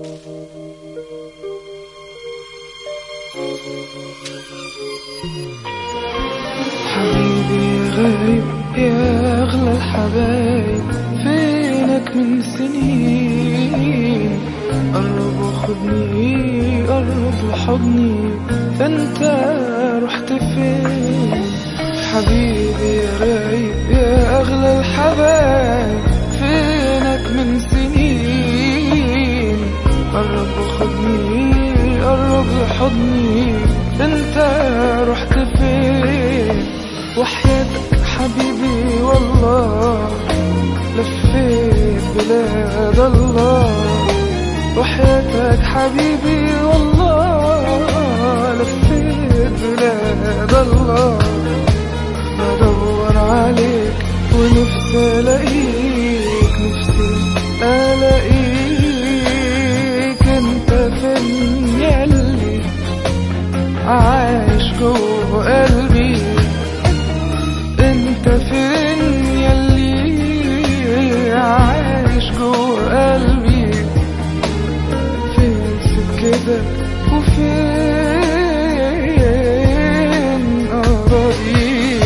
حبيبي يا غايب يا أغلى الحبايب فينك من سنين قرب وخدني قرب لحضني فانت رحت فين حبيبي يا غايب يا أغلى الحبايب فينك من سنين قرب وخدني قرب لحضني انت رحت فين وحياتك حبيبي والله لفيت بلاد الله وحياتك حبيبي والله لفيت بلاد الله بدور عليك ونفسي الاقيك نفسي الاقيك انت فين ياللي عايش جوه قلبي انت فين ياللي عايش جوه قلبي فين سكتك وفين أراضيك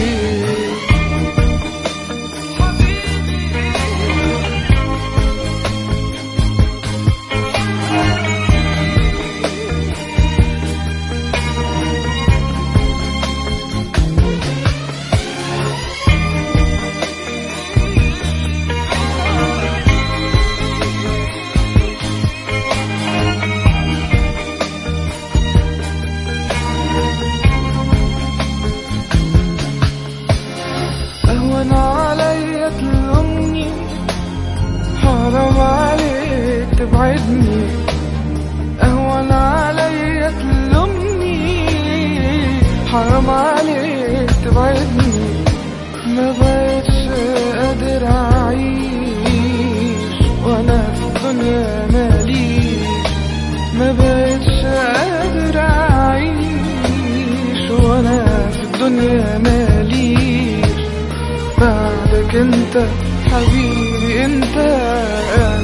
أهون عليا تلومني حرام عليك تبعدني أهون عليا تلومني حرام عليك تبعدني ما بقتش قادر أعيش وأنا في الدنيا ماليش ما بقتش قادر أعيش وأنا في الدنيا ماليش بعدك انت حبيبي انت